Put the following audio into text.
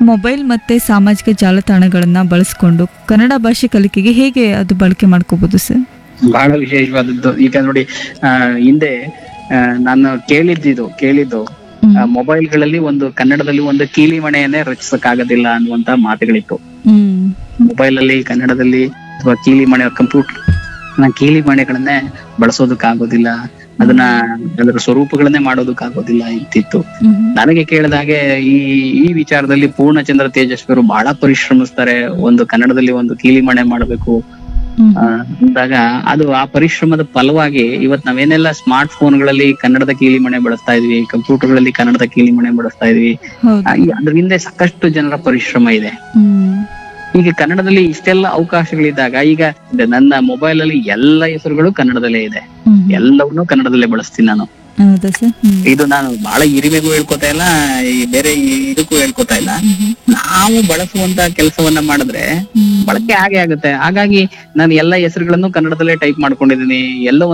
Mobile ಮತ್ತೆ ಸಾಮಾಜಿಕ ಜಾಲತಾಣಗಳನ್ನ ಬಳಸ್ಕೊಂಡು ಕನ್ನಡ ಭಾಷೆ ಕಲಿಕೆಗೆ ಹೇಗೆ ಅದು ಬಳಕೆ ಮಾಡ್ಕೋಬಹುದು ಸರ್ ಬಹಳ ವಿಶೇಷವಾದದ್ದು ಈಗ ನೋಡಿ ಆ, ಹಿಂದೆ ಆ, ನಾನು ಕೇಳಿದ್ದಿದು ಕೇಳಿದ್ದು ಹ್ಮ್. ಮೊಬೈಲ್ಗಳಲ್ಲಿ ಒಂದು ಕನ್ನಡದಲ್ಲಿ ಒಂದು ಕೀಲಿ ಮಣೆಯನ್ನೇ ರಚಿಸಕ್ಕಾಗೋದಿಲ್ಲ ಅನ್ನುವಂತ ಮಾತುಗಳಿತ್ತು ಹ್ಮ್ ಮೊಬೈಲ್ ಅಲ್ಲಿ ಕನ್ನಡದಲ್ಲಿ ಅಥವಾ ಕೀಲಿ ಮಣೆ ಕಂಪ್ಯೂಟರ್ ಕೀಲಿ ಮಣೆಗಳನ್ನೇ ಬಳಸೋದಕ್ಕಾಗೋದಿಲ್ಲ ಅದನ್ನ ಅದರ ಸ್ವರೂಪಗಳನ್ನೇ ಮಾಡೋದಕ್ಕಾಗೋದಿಲ್ಲ ಇತ್ತಿತ್ತು ಹ್ಮ್ ನನಗೆ ಕೇಳಿದಾಗೆ ಈ ಈ ವಿಚಾರದಲ್ಲಿ ಪೂರ್ಣಚಂದ್ರ ತೇಜಸ್ವಿಯವರು ಬಹಳ ಪರಿಶ್ರಮಿಸ್ತಾರೆ ಒಂದು ಕನ್ನಡದಲ್ಲಿ ಒಂದು ಕೀಲಿ ಮಣೆ ಮಾಡಬೇಕು ಹ್ಮ್ ಆ, ಅಂದಾಗ ಅದು ಆ ಪರಿಶ್ರಮದ ಫಲವಾಗಿ ಇವತ್ ನಾವೇನೆಲ್ಲ ಸ್ಮಾರ್ಟ್ ಫೋನ್ಗಳಲ್ಲಿ ಕನ್ನಡದ ಕೀಲಿ ಮಣೆ ಬಳಸ್ತಾ ಇದ್ವಿ ಕಂಪ್ಯೂಟರ್ಗಳಲ್ಲಿ ಕನ್ನಡದ ಕೀಲಿ ಮಣೆ ಬಳಸ್ತಾ ಇದ್ವಿ ಹೌದು ಆ, ಈ- ಅದ್ರ ಹಿಂದೆ ಸಾಕಷ್ಟು ಜನರ ಪರಿಶ್ರಮ ಇದೆ ಹ್ಮ್ ಈಗ ಕನ್ನಡದಲ್ಲಿ ಇಷ್ಟೆಲ್ಲ ಅವಕಾಶಗಳಿದ್ದಾಗ ಈಗ ನನ್ನ ಮೊಬೈಲ್ ಅಲ್ಲಿ ಎಲ್ಲ ಹೆಸರುಗಳು ಕನ್ನಡದಲ್ಲೇ ಇದೆ ಹ್ಮ್ ಎಲ್ಲವನ್ನೂ ಕನ್ನಡದಲ್ಲೇ ಬಳಸ್ತೀನಿ ನಾನು ಹೌದಾ ಸರ್ ಹ್ಮ್ ಇದು ನಾನು ಬಹಳ ಹಿರಿಮೆಗೂ ಹೇಳ್ಕೊತಾ ಇಲ್ಲ ಈ ಬೇರೆ ಈ ಇದಕ್ಕೂ ಹೇಳ್ಕೊತಾ ಇಲ್ಲ ನಾವು ಬಳಸುವಂತ ಕೆಲಸವನ್ನ ಮಾಡಿದ್ರೆ ಹ್ಮ್ ಬಳಕೆ ಹಾಗೆ ಆಗುತ್ತೆ ಹಾಗಾಗಿ ನಾನು ಎಲ್ಲ ಹೆಸರುಗಳನ್ನು ಕನ್ನಡದಲ್ಲೇ ಟೈಪ್ ಮಾಡ್ಕೊಂಡಿದ್ದೀನಿ ಎಲ್ಲವನ್ನ